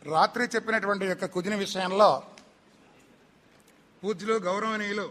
రాత్రి చెప్పినటువంటి యొక్క కుదిని విషయంలో పూజ్యులు గౌరవనీయులు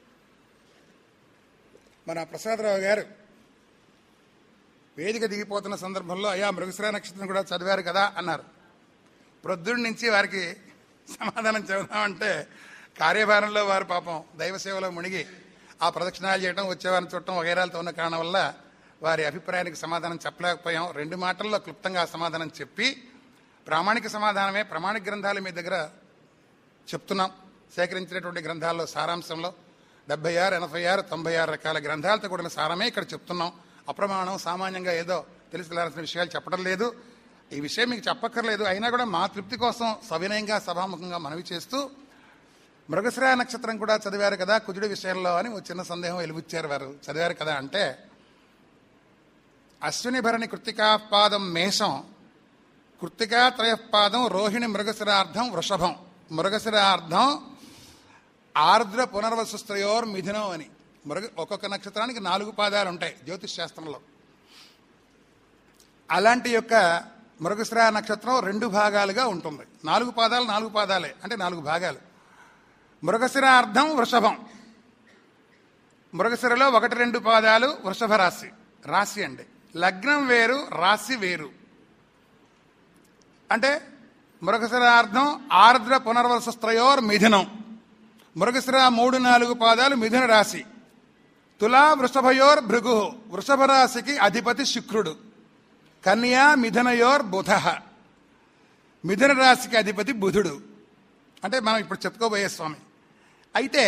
మన ప్రసాదరావు గారు వేదిక దిగిపోతున్న సందర్భంలో అయ్యా మృగశ్రా నక్షత్రం కూడా చదివారు కదా అన్నారు ప్రొద్దుడి నుంచి వారికి సమాధానం చెబుదామంటే కార్యభారంలో వారు పాపం దైవ సేవలో మునిగి ఆ ప్రదక్షిణాలు చేయడం వచ్చేవారిని చుట్టం వగైరాలతో ఉన్న కారణం వల్ల వారి అభిప్రాయానికి సమాధానం చెప్పలేకపోయాం రెండు మాటల్లో క్లుప్తంగా సమాధానం చెప్పి ప్రామాణిక సమాధానమే ప్రామాణిక గ్రంథాలు మీ దగ్గర చెప్తున్నాం సేకరించినటువంటి గ్రంథాల్లో సారాంశంలో డెబ్బై ఆరు ఎనభై ఆరు తొంభై ఆరు రకాల గ్రంథాలతో కూడిన సారమే ఇక్కడ చెప్తున్నాం అప్రమాణం సామాన్యంగా ఏదో తెలుసుకోవాల్సిన విషయాలు చెప్పడం లేదు ఈ విషయం మీకు చెప్పక్కర్లేదు అయినా కూడా మా తృప్తి కోసం సవినయంగా సభాముఖంగా మనవి చేస్తూ మృగశ్రా నక్షత్రం కూడా చదివారు కదా కుజుడి విషయంలో అని ఒక చిన్న సందేహం వెలుగుచ్చారు వారు చదివారు కదా అంటే అశ్విని భరణి కృత్తికాపాదం మేషం కృత్తికా త్రయపాదం రోహిణి మృగశిరార్థం వృషభం మృగశిరార్థం ఆర్ద్ర పునర్వసుస్త్రయోర్ మిథునం అని మృగ ఒక్కొక్క నక్షత్రానికి నాలుగు పాదాలు ఉంటాయి జ్యోతిష్ శాస్త్రంలో అలాంటి యొక్క మృగశిర నక్షత్రం రెండు భాగాలుగా ఉంటుంది నాలుగు పాదాలు నాలుగు పాదాలే అంటే నాలుగు భాగాలు మృగశిర అర్థం వృషభం మృగశిరలో ఒకటి రెండు పాదాలు వృషభ రాశి రాశి అండి లగ్నం వేరు రాశి వేరు అంటే మృగశిరార్థం ఆర్ద్ర పునర్వసస్త్రయోర్ మిథునం మృగశిర మూడు నాలుగు పాదాలు మిథున రాశి తులా వృషభయోర్ భృగు వృషభ రాశికి అధిపతి శుక్రుడు కన్యా మిథునయోర్ బుధ మిథున రాశికి అధిపతి బుధుడు అంటే మనం ఇప్పుడు చెప్పుకోబోయే స్వామి అయితే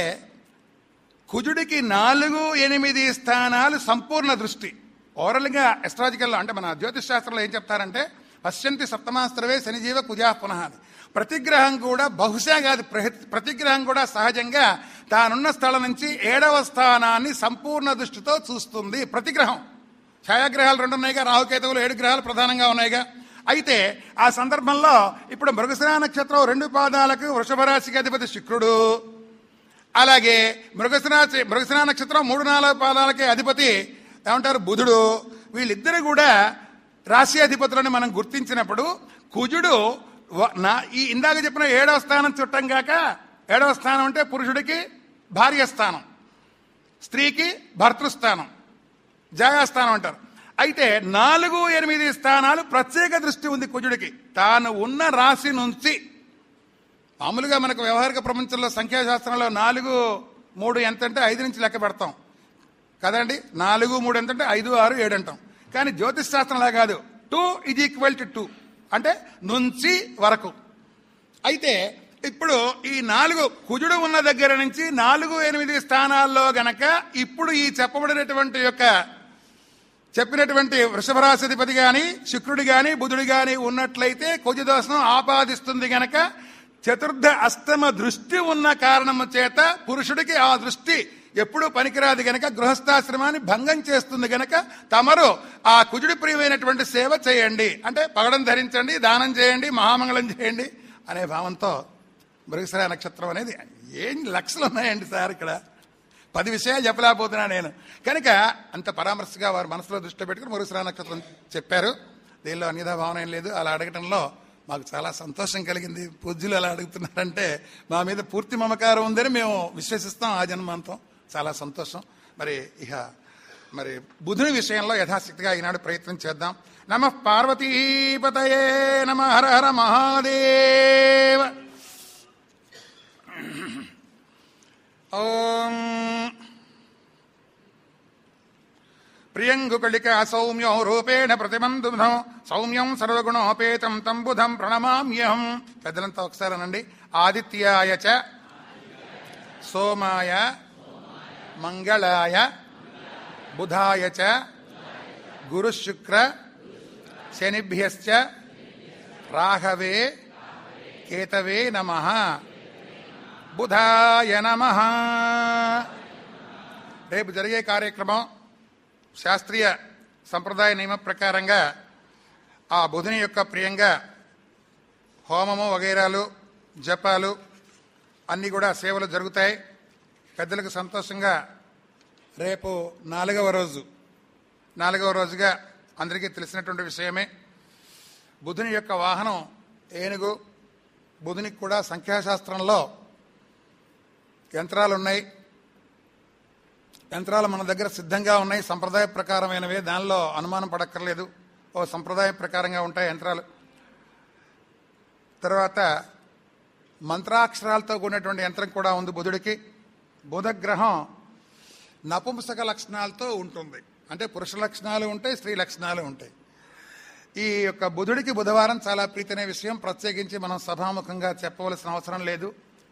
కుజుడికి నాలుగు ఎనిమిది స్థానాలు సంపూర్ణ దృష్టి ఓవరాల్గా ఎస్ట్రాలజికల్లో అంటే మన జ్యోతిష్ శాస్త్రంలో ఏం చెప్తారంటే పశ్యంతి సప్తమాస్త్రవే శనిజీవ కుజా పునః అని ప్రతిగ్రహం కూడా బహుశా కాదు ప్రతి- ప్రతిగ్రహం కూడా సహజంగా తానున్న స్థలం నుంచి ఏడవ స్థానాన్ని సంపూర్ణ దృష్టితో చూస్తుంది ప్రతిగ్రహం ఛాయాగ్రహాలు రెండు ఉన్నాయిగా రాహుకేతువులు ఏడు గ్రహాలు ప్రధానంగా ఉన్నాయిగా అయితే ఆ సందర్భంలో ఇప్పుడు మృగశిరా నక్షత్రం రెండు పాదాలకు వృషభ రాశికి అధిపతి శుక్రుడు అలాగే మృగశిరా మృగశిరా నక్షత్రం మూడు నాలుగు పాదాలకి అధిపతి ఏమంటారు బుధుడు వీళ్ళిద్దరు కూడా రాశి అధిపతులను మనం గుర్తించినప్పుడు కుజుడు వ- నా ఈ ఇందాక చెప్పిన ఏడవ స్థానం చుట్టం కాక ఏడవ స్థానం అంటే పురుషుడికి భార్య స్థానం స్త్రీకి భర్తృస్థానం జాయాస్థానం అంటారు అయితే నాలుగు ఎనిమిది స్థానాలు ప్రత్యేక దృష్టి ఉంది కుజుడికి తాను ఉన్న రాశి నుంచి మామూలుగా మనకు వ్యవహారిక ప్రపంచంలో సంఖ్యాశాస్త్రంలో నాలుగు మూడు ఎంత అంటే ఐదు నుంచి లెక్క పెడతాం కదండి నాలుగు మూడు ఎంత అంటే ఐదు ఆరు ఏడు అంటాం కానీ జ్యోతిష్ శాస్త్రంలా కాదు టూ ఇది ఈక్వల్ టు టూ అంటే నుంచి వరకు అయితే ఇప్పుడు ఈ నాలుగు కుజుడు ఉన్న దగ్గర నుంచి నాలుగు ఎనిమిది స్థానాల్లో గనక ఇప్పుడు ఈ చెప్పబడినటువంటి యొక్క చెప్పినటువంటి వృషభరాశిధిపతి గాని శుక్రుడు గాని బుధుడు గాని ఉన్నట్లయితే కుజదోషం ఆపాదిస్తుంది గనక చతుర్థ అష్టమ దృష్టి ఉన్న కారణము చేత పురుషుడికి ఆ దృష్టి ఎప్పుడూ పనికిరాదు గనక గృహస్థాశ్రమాన్ని భంగం చేస్తుంది గనక తమరు ఆ కుజుడి ప్రియమైనటువంటి సేవ చేయండి అంటే పగడం ధరించండి దానం చేయండి మహామంగళం చేయండి అనే భావంతో మృగశిర నక్షత్రం అనేది ఏం లక్షలు ఉన్నాయండి సార్ ఇక్కడ పది విషయాలు చెప్పలేకపోతున్నా నేను కనుక అంత పరామర్శగా వారు మనసులో దృష్టి పెట్టుకుని మరుసరా నక్షత్రం చెప్పారు దీనిలో అన్యదా భావన ఏం లేదు అలా అడగటంలో మాకు చాలా సంతోషం కలిగింది పూజ్యులు అలా అడుగుతున్నారంటే మా మీద పూర్తి మమకారం ఉందని మేము విశ్వసిస్తాం ఆ జన్మాంతం చాలా సంతోషం మరి ఇక మరి బుధుని విషయంలో యథాశక్తిగా ఈనాడు ప్రయత్నం చేద్దాం నమ పార్వతీపతయే నమ హర హర మహాదేవ ఓం ప్రియంగుకళిక సౌమ్యో రూపేణ ప్రతిబంధుధం సౌమ్యం సర్వగుణోపేతం తం బుధం ప్రణమామ్యహం పెద్దలంతా ఒకసారి అనండి ఆదిత్యాయ చ సోమాయ మంగళాయ బుధాయ చ గురుశుక్ర శనిభ్యశ్చ రాహవే కేతవే నమః బుధాయ నమ రేపు జరిగే కార్యక్రమం శాస్త్రీయ సంప్రదాయ నియమ ప్రకారంగా ఆ బుధుని యొక్క ప్రియంగా హోమము వగైరాలు జపాలు అన్నీ కూడా సేవలు జరుగుతాయి పెద్దలకు సంతోషంగా రేపు నాలుగవ రోజు నాలుగవ రోజుగా అందరికీ తెలిసినటువంటి విషయమే బుధుని యొక్క వాహనం ఏనుగు బుధునికి కూడా సంఖ్యాశాస్త్రంలో యంత్రాలు ఉన్నాయి యంత్రాలు మన దగ్గర సిద్ధంగా ఉన్నాయి సంప్రదాయ ప్రకారమైనవే దానిలో అనుమానం పడక్కర్లేదు ఓ సంప్రదాయ ప్రకారంగా ఉంటాయి యంత్రాలు తర్వాత మంత్రాక్షరాలతో కూడినటువంటి యంత్రం కూడా ఉంది బుధుడికి బుధగ్రహం నపుంసక లక్షణాలతో ఉంటుంది అంటే పురుష లక్షణాలు ఉంటాయి స్త్రీ లక్షణాలు ఉంటాయి ఈ యొక్క బుధుడికి బుధవారం చాలా ప్రీతనే విషయం ప్రత్యేకించి మనం సభాముఖంగా చెప్పవలసిన అవసరం లేదు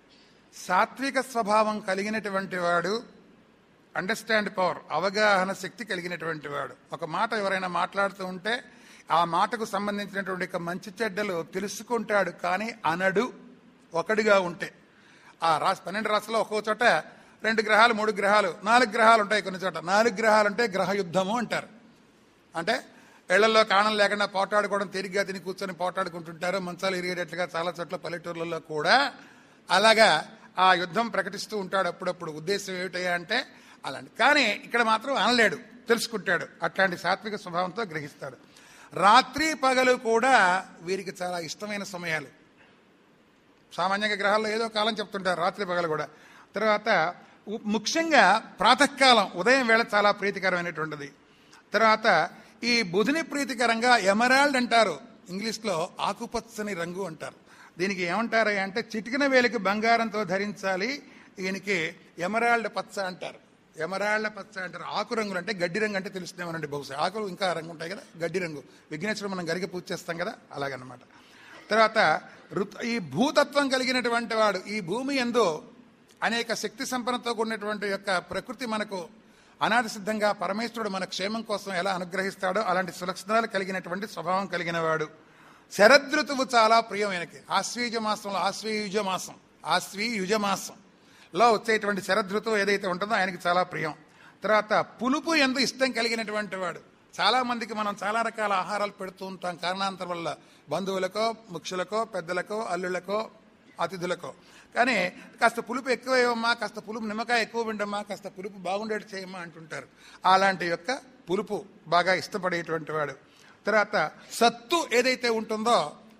సాత్విక స్వభావం కలిగినటువంటి వాడు అండర్స్టాండ్ పవర్ అవగాహన శక్తి కలిగినటువంటి వాడు ఒక మాట ఎవరైనా మాట్లాడుతూ ఉంటే ఆ మాటకు సంబంధించినటువంటి ఒక మంచి చెడ్డలు తెలుసుకుంటాడు కానీ అనడు ఒకడిగా ఉంటే ఆ రాశి పన్నెండు రాశిలో ఒక్కో చోట రెండు గ్రహాలు మూడు గ్రహాలు నాలుగు గ్రహాలు ఉంటాయి కొన్ని చోట నాలుగు గ్రహాలు అంటే గ్రహ యుద్ధము అంటారు అంటే ఇళ్లలో కాణం లేకుండా పోటాడుకోవడం తేలిగ్గా తిని కూర్చొని పోటాడుకుంటుంటారు మంచాలు ఇరిగేటట్లుగా చాలా చోట్ల పల్లెటూర్లలో కూడా అలాగా ఆ యుద్ధం ప్రకటిస్తూ ఉంటాడు అప్పుడప్పుడు ఉద్దేశం ఏమిటయ్యా అంటే అలాంటి కానీ ఇక్కడ మాత్రం అనలేడు తెలుసుకుంటాడు అట్లాంటి సాత్విక స్వభావంతో గ్రహిస్తాడు రాత్రి పగలు కూడా వీరికి చాలా ఇష్టమైన సమయాలు సామాన్యంగా గ్రహాల్లో ఏదో కాలం చెప్తుంటారు రాత్రి పగలు కూడా తర్వాత ఉ- ముఖ్యంగా ప్రాతకాలం ఉదయం వేళ చాలా ప్రీతికరమైనటువంటిది తర్వాత ఈ బుధుని ప్రీతికరంగా ఎమరాల్డ్ అంటారు ఇంగ్లీష్లో ఆకుపచ్చని రంగు అంటారు దీనికి ఏమంటారు అంటే చిటికిన వేలికి బంగారంతో ధరించాలి ఈయనకి ఎమరాల్డ్ పచ్చ అంటారు ఎమరాళ్ల పచ్చ అంటారు ఆకు రంగులు అంటే గడ్డి రంగు అంటే తెలుస్తుందేమోనండి బహుశా ఆకులు ఇంకా రంగు ఉంటాయి కదా గడ్డి రంగు విఘ్నేశ్వరుడు మనం గరిగ పూజ చేస్తాం కదా అలాగనమాట తర్వాత ఋతు ఈ భూతత్వం కలిగినటువంటి వాడు ఈ భూమి ఎందు అనేక శక్తి సంపన్నతో కూడినటువంటి యొక్క ప్రకృతి మనకు అనాది సిద్ధంగా పరమేశ్వరుడు మన క్షేమం కోసం ఎలా అనుగ్రహిస్తాడో అలాంటి సులక్షణాలు కలిగినటువంటి స్వభావం కలిగిన వాడు శరదృతువు చాలా ప్రియమైనకి ఆశ్వీజ మాసంలో ఆశ్వీయుజ మాసం ఆశ్వీయుజ మాసం లో వచ్చేటువంటి శరదృతువు ఏదైతే ఉంటుందో ఆయనకి చాలా ప్రియం తర్వాత పులుపు ఎందు ఇష్టం కలిగినటువంటి వాడు చాలా మందికి మనం చాలా రకాల ఆహారాలు పెడుతూ ఉంటాం కారణాంతరం వల్ల బంధువులకో ముఖ్యులకో పెద్దలకో అల్లులకో అతిథులకో కానీ కాస్త పులుపు ఎక్కువ ఇవ్వమ్మా కాస్త పులుపు నిమ్మకాయ ఎక్కువ విండమ్మా కాస్త పులుపు బాగుండేటి చేయమ్మా అంటుంటారు అలాంటి యొక్క పులుపు బాగా ఇష్టపడేటువంటి వాడు తర్వాత సత్తు ఏదైతే ఉంటుందో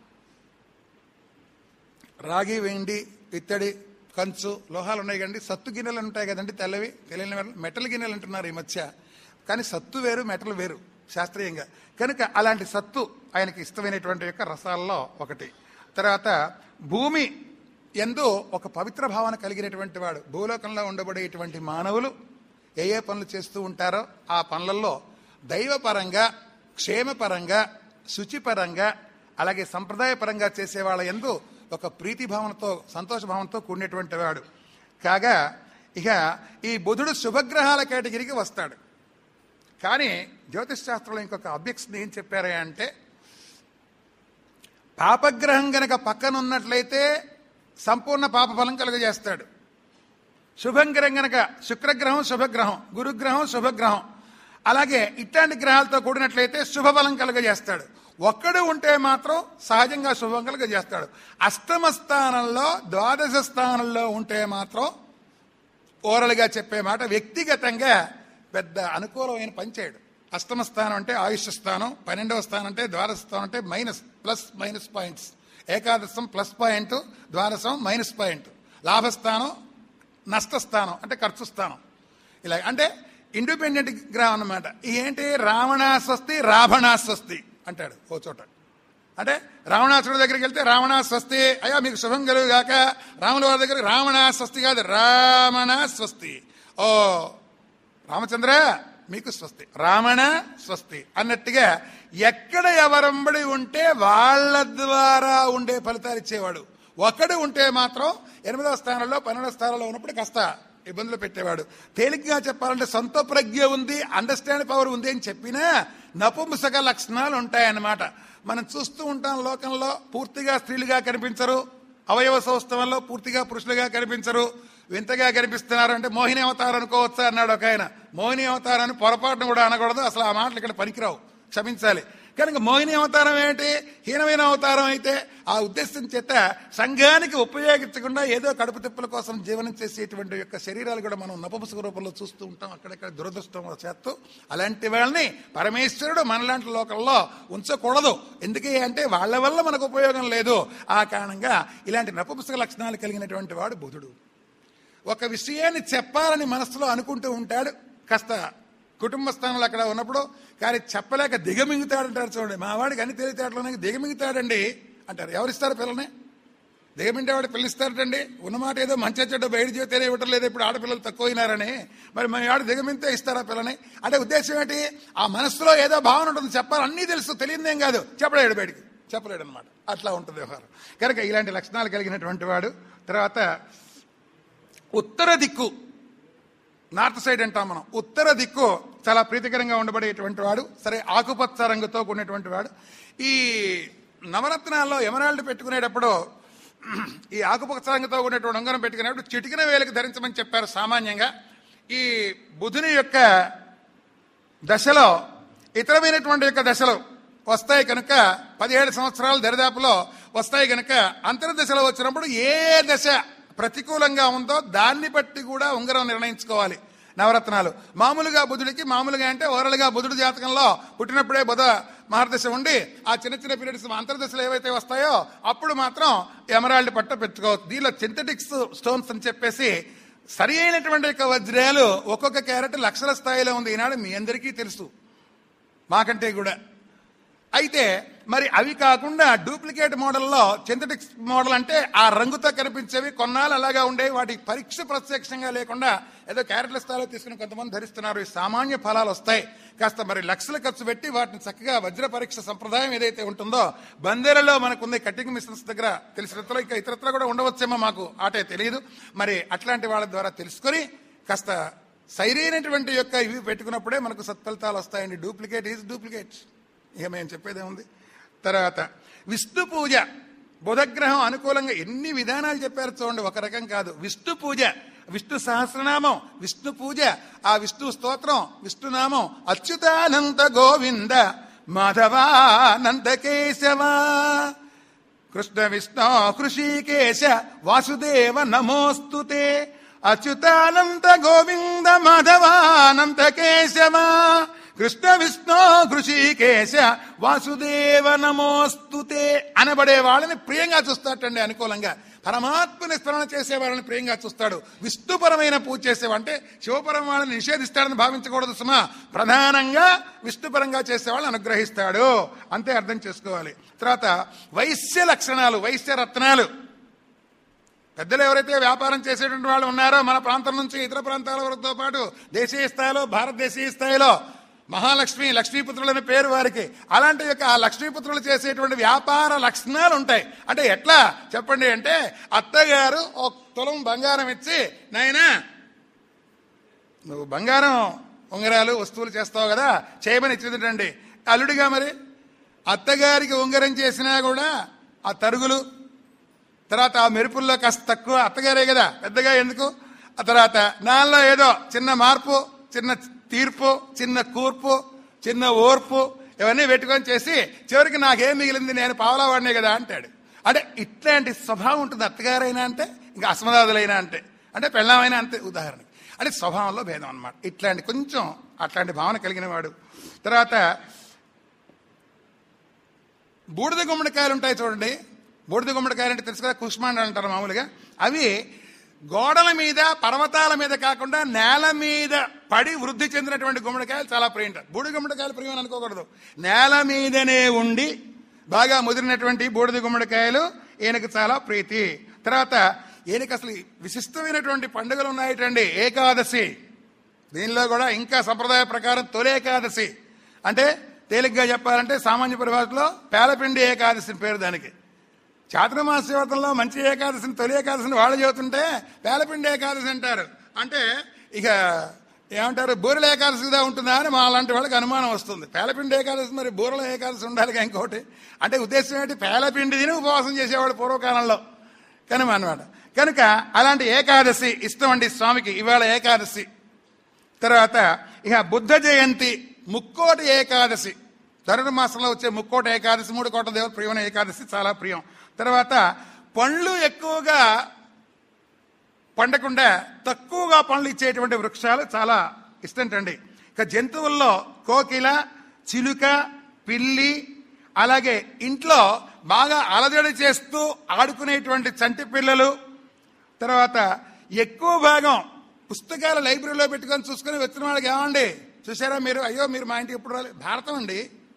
రాగి వెండి ఇత్తడి కంచు లోహాలు ఉన్నాయి కదండి సత్తు గిన్నెలు ఉంటాయి కదండి తెల్లవి తెలియని మెటల్- మెటల్ గిన్నెలు అంటున్నారు ఈ మధ్య కానీ సత్తు వేరు మెటల్ వేరు శాస్త్రీయంగా కనుక అలాంటి సత్తు ఆయనకి ఇష్టమైనటువంటి యొక్క రసాల్లో ఒకటి తర్వాత భూమి ఎందు ఒక పవిత్ర భావన కలిగినటువంటి వాడు భూలోకంలో ఉండబడేటువంటి మానవులు ఏ ఏ పనులు చేస్తూ ఉంటారో ఆ పనులలో దైవపరంగా క్షేమపరంగా శుచిపరంగా అలాగే సంప్రదాయపరంగా చేసే వాళ్ళ ఎందు ఒక ప్రీతి భావనతో సంతోష భావనతో కూడినటువంటి వాడు కాగా ఇక ఈ బుధుడు శుభగ్రహాల కేటగిరీకి వస్తాడు కానీ జ్యోతిష్ శాస్త్రంలో ఇంకొక అబ్జెక్షన్ ఏం చెప్పారా అంటే పాపగ్రహం గనక పక్కన ఉన్నట్లయితే సంపూర్ణ పాప ఫలం కలుగజేస్తాడు శుభంగ్రహం గనక శుక్రగ్రహం శుభగ్రహం గురుగ్రహం శుభగ్రహం అలాగే ఇట్లాంటి గ్రహాలతో కూడినట్లయితే శుభఫలం కలుగజేస్తాడు ఒక్కడు ఉంటే మాత్రం సహజంగా శుభం కలుగజేస్తాడు అష్టమ స్థానంలో ద్వాదశ స్థానంలో ఉంటే మాత్రం ఓరల్గా చెప్పే మాట వ్యక్తిగతంగా పెద్ద అనుకూలమైన పని చేయడు అష్టమ స్థానం అంటే ఆయుష్ స్థానం పన్నెండవ స్థానం అంటే ద్వాదశ స్థానం అంటే మైనస్ ప్లస్ మైనస్ పాయింట్స్ ఏకాదశం ప్లస్ పాయింట్ ద్వాదశం మైనస్ పాయింట్ లాభస్థానం నష్టస్థానం అంటే ఖర్చు స్థానం ఇలా అంటే ఇండిపెండెంట్ గ్రహం అన్నమాట ఏంటి రావణాస్వస్తి రావణాస్వస్తి అంటాడు ఓ చోట అంటే రావణాసుడి దగ్గరికి వెళ్తే రావణ స్వస్తి అయ్యా మీకు శుభం కలుగుగాక రాముల వారి దగ్గర రావణ స్వస్తి కాదు రామణ స్వస్తి ఓ రామచంద్ర మీకు స్వస్తి రామణ స్వస్తి అన్నట్టుగా ఎక్కడ ఎవరంబడి ఉంటే వాళ్ళ ద్వారా ఉండే ఫలితాలు ఇచ్చేవాడు ఒకడు ఉంటే మాత్రం ఎనిమిదవ స్థానంలో పన్నెండవ స్థానంలో ఉన్నప్పుడు కాస్త ఇబ్బందులు పెట్టేవాడు తేలిగ్గా చెప్పాలంటే సొంత ప్రజ్ఞ ఉంది అండర్స్టాండ్ పవర్ ఉంది అని చెప్పినా నపుంసక లక్షణాలు ఉంటాయన్నమాట మనం చూస్తూ ఉంటాం లోకంలో పూర్తిగా స్త్రీలుగా కనిపించరు అవయవ సౌష్ఠవంలో పూర్తిగా పురుషులుగా కనిపించరు వింతగా కనిపిస్తున్నారు అంటే మోహిని అవతారం అనుకోవచ్చా అన్నాడు ఒక ఆయన మోహిని అవతారాన్ని పొరపాటును కూడా అనకూడదు అసలు ఆ మాటలు ఇక్కడ పనికిరావు క్షమించాలి కనుక మోహిని అవతారం ఏమిటి హీనమైన అవతారం అయితే ఆ ఉద్దేశం చేత సంఘానికి ఉపయోగించకుండా ఏదో కడుపు తిప్పల కోసం జీవనం చేసేటువంటి యొక్క శరీరాలు కూడా మనం నపపుసక రూపంలో చూస్తూ ఉంటాం అక్కడక్కడ దురదృష్టం చేస్తూ అలాంటి వాళ్ళని పరమేశ్వరుడు మనలాంటి లోకంలో ఉంచకూడదు ఎందుకే అంటే వాళ్ళ వల్ల మనకు ఉపయోగం లేదు ఆ కారణంగా ఇలాంటి నపపుసక లక్షణాలు కలిగినటువంటి వాడు బుధుడు ఒక విషయాన్ని చెప్పాలని మనసులో అనుకుంటూ ఉంటాడు కాస్త కుటుంబ స్థానంలో అక్కడ ఉన్నప్పుడు కానీ చెప్పలేక దిగమింగుతాడంటారు చూడండి మా వాడికి అన్ని తెలివితేటలోనే దిగమింగుతాడండి అంటారు ఎవరిస్తారు పిల్లని దిగమింటేవాడు పిల్లిస్తారటండి ఉన్నమాట ఏదో మంచి చెడ్డ బయట చెబితేనే ఇవ్వటం లేదు ఇప్పుడు ఆడపిల్లలు తక్కువైనారని మరి మన వాడు దిగమింతే ఇస్తారా పిల్లని అంటే ఉద్దేశం ఏంటి ఆ మనసులో ఏదో భావన ఉంటుంది చెప్పాలి అన్నీ తెలుసు తెలియదేం కాదు చెప్పలేడు బయటికి చెప్పలేడు అనమాట అట్లా ఉంటుంది వ్యవహారం కనుక ఇలాంటి లక్షణాలు కలిగినటువంటి వాడు తర్వాత ఉత్తర దిక్కు నార్త్ సైడ్ అంటాం మనం ఉత్తర దిక్కు చాలా ప్రీతికరంగా ఉండబడేటువంటి వాడు సరే ఆకుపచ్చ రంగుతో కూడినటువంటి వాడు ఈ నవరత్నాల్లో ఎమరాల్డ్ పెట్టుకునేటప్పుడు ఈ ఆకుపచ్చ రంగుతో కూడినటువంటి ఉంగరం పెట్టుకునేటప్పుడు చిటికిన వేలకు ధరించమని చెప్పారు సామాన్యంగా ఈ బుధుని యొక్క దశలో ఇతరమైనటువంటి యొక్క దశలు వస్తాయి కనుక పదిహేడు సంవత్సరాల దరిదాపులో వస్తాయి కనుక అంతర్దశలో వచ్చినప్పుడు ఏ దశ ప్రతికూలంగా ఉందో దాన్ని బట్టి కూడా ఉంగరం నిర్ణయించుకోవాలి నవరత్నాలు మామూలుగా బుధుడికి మామూలుగా అంటే ఓరలుగా బుధుడి జాతకంలో పుట్టినప్పుడే బుధ మహర్దశ ఉండి ఆ చిన్న చిన్న పీరియడ్స్ అంతర్దశలు ఏవైతే వస్తాయో అప్పుడు మాత్రం ఎమరాల్డ్ పట్ట పెట్టుకోవచ్చు దీనిలో సింథటిక్స్ స్టోన్స్ అని చెప్పేసి సరి అయినటువంటి యొక్క వజ్రాలు ఒక్కొక్క క్యారెట్ లక్షల స్థాయిలో ఉంది ఈనాడు మీ అందరికీ తెలుసు మాకంటే కూడా అయితే మరి అవి కాకుండా డూప్లికేట్ మోడల్లో సింథటిక్స్ మోడల్ అంటే ఆ రంగుతో కనిపించేవి కొన్నాళ్ళు అలాగా ఉండేవి వాటి పరీక్ష ప్రత్యక్షంగా లేకుండా ఏదో క్యారెట్ల స్థాయిలో తీసుకుని కొంతమంది ధరిస్తున్నారు ఈ సామాన్య ఫలాలు వస్తాయి కాస్త మరి లక్షలు ఖర్చు పెట్టి వాటిని చక్కగా వజ్ర పరీక్ష సంప్రదాయం ఏదైతే ఉంటుందో బందేరలో మనకుంది కటింగ్ మిషన్స్ దగ్గర తెలిసినట్లో ఇంకా ఇతరత్ర కూడా ఉండవచ్చేమో మాకు ఆటే తెలియదు మరి అట్లాంటి వాళ్ళ ద్వారా తెలుసుకొని కాస్త సైరైనటువంటి యొక్క ఇవి పెట్టుకున్నప్పుడే మనకు సత్ఫలితాలు వస్తాయండి డూప్లికేట్ ఈజ్ డూప్లికేట్ ఇక మేము చెప్పేదే ఉంది తర్వాత విష్ణు పూజ బుధగ్రహం అనుకూలంగా ఎన్ని విధానాలు చెప్పారు చూడండి ఒక రకం కాదు విష్ణు పూజ విష్ణు సహస్రనామం విష్ణు పూజ ఆ విష్ణు స్తోత్రం విష్ణునామం అచ్యుతానంత గోవింద మాధవానంద కేశవ కృష్ణ విష్ణు కృషికేశ వాసుదేవ నమోస్తుతే అచ్యుతానంత గోవింద మాధవానంత కేశవ కృష్ణ విష్ణు కృషికేశ వాసుదేవ నమోస్తుతే అనబడే వాళ్ళని ప్రియంగా చూస్తాటండి అనుకూలంగా పరమాత్మని స్మరణ చేసే వాళ్ళని ప్రియంగా చూస్తాడు విష్ణుపరమైన పూజ చేసేవంటే శివపరం వాళ్ళని నిషేధిస్తాడని భావించకూడదు సుమా ప్రధానంగా విష్ణుపరంగా చేసే వాళ్ళని అనుగ్రహిస్తాడు అంతే అర్థం చేసుకోవాలి తర్వాత వైశ్య లక్షణాలు వైశ్య రత్నాలు పెద్దలు ఎవరైతే వ్యాపారం చేసేటువంటి వాళ్ళు ఉన్నారో మన ప్రాంతం నుంచి ఇతర ప్రాంతాల వరకుతో పాటు దేశీయ స్థాయిలో భారతదేశీయ స్థాయిలో మహాలక్ష్మి లక్ష్మీపుత్రులని పేరు వారికి అలాంటి యొక్క ఆ లక్ష్మీపుత్రులు చేసేటువంటి వ్యాపార లక్షణాలు ఉంటాయి అంటే ఎట్లా చెప్పండి అంటే అత్తగారు ఒక తులం బంగారం ఇచ్చి నాయనా నువ్వు బంగారం ఉంగరాలు వస్తువులు చేస్తావు కదా చేయమని ఇచ్చిందండి అల్లుడిగా మరి అత్తగారికి ఉంగరం చేసినా కూడా ఆ తరుగులు తర్వాత ఆ మెరుపుల్లో కాస్త తక్కువ అత్తగారే కదా పెద్దగా ఎందుకు ఆ తర్వాత నాలో ఏదో చిన్న మార్పు చిన్న తీర్పు చిన్న కూర్పు చిన్న ఓర్పు ఇవన్నీ పెట్టుకొని చేసి చివరికి నాకేం మిగిలింది నేను పావలా వాడినే కదా అంటాడు అంటే ఇట్లాంటి స్వభావం ఉంటుంది అత్తగారైనా అంటే ఇంకా అసమదాదులైనా అంటే అంటే పెళ్ళామైనా అంతే ఉదాహరణకి అంటే స్వభావంలో భేదం అన్నమాట ఇట్లాంటి కొంచెం అట్లాంటి భావన కలిగిన వాడు తర్వాత బూడిద గుమ్మడికాయలు ఉంటాయి చూడండి బూడిద గుమ్మడికాయలు అంటే తెలుసు కదా కుష్మాండ అంటారు మామూలుగా అవి గోడల మీద పర్వతాల మీద కాకుండా నేల మీద పడి వృద్ధి చెందినటువంటి గుమ్మడికాయలు చాలా ప్రియం బూడిద గుమ్మడికాయలు ప్రియం అని అనుకోకూడదు నేల మీదనే ఉండి బాగా ముదిరినటువంటి బూడిద గుమ్మడికాయలు ఈయనకు చాలా ప్రీతి తర్వాత ఈయనకి అసలు విశిష్టమైనటువంటి పండుగలు ఉన్నాయటండి ఏకాదశి దీనిలో కూడా ఇంకా సంప్రదాయ ప్రకారం తొలి ఏకాదశి అంటే తేలిగ్గా చెప్పాలంటే సామాన్య పరిభాషలో పేలపిండి ఏకాదశి అని పేరు దానికి చాతుర్మాస వ్రతంలో మంచి ఏకాదశిని తొలి ఏకాదశిని వాళ్ళు చెబుతుంటే పేలపిండి ఏకాదశి అంటారు అంటే ఇక ఏమంటారు బూరెల ఏకాదశిగా ఉంటుందా అని మా లాంటి వాళ్ళకి అనుమానం వస్తుంది పేలపిండి ఏకాదశి మరి బూరెల ఏకాదశి ఉండాలిగా ఇంకోటి అంటే ఉద్దేశం ఏంటి పేలపిండి తిని ఉపవాసం చేసేవాడు పూర్వకాలంలో కనుమ అనమాట కనుక అలాంటి ఏకాదశి ఇష్టం అండి స్వామికి ఇవాళ ఏకాదశి తర్వాత ఇక బుద్ధ జయంతి ముక్కోటి ఏకాదశి ధనుర్మాసంలో వచ్చే ముక్కోట ఏకాదశి మూడు కోట దేవుడు ప్రియమైన ఏకాదశి చాలా ప్రియం తర్వాత పండ్లు ఎక్కువగా పండకుండా తక్కువగా పండ్లు ఇచ్చేటువంటి వృక్షాలు చాలా ఇష్టంటండి ఇక జంతువుల్లో కోకిల చిలుక పిల్లి అలాగే ఇంట్లో బాగా అలజడి చేస్తూ ఆడుకునేటువంటి చంటి పిల్లలు తర్వాత ఎక్కువ భాగం పుస్తకాల లైబ్రరీలో పెట్టుకొని చూసుకుని వచ్చిన వాళ్ళకి ఏమండి చూసారా మీరు అయ్యో మీరు మా ఇంటికి ఎప్పుడు రాలేదు భారతం అండి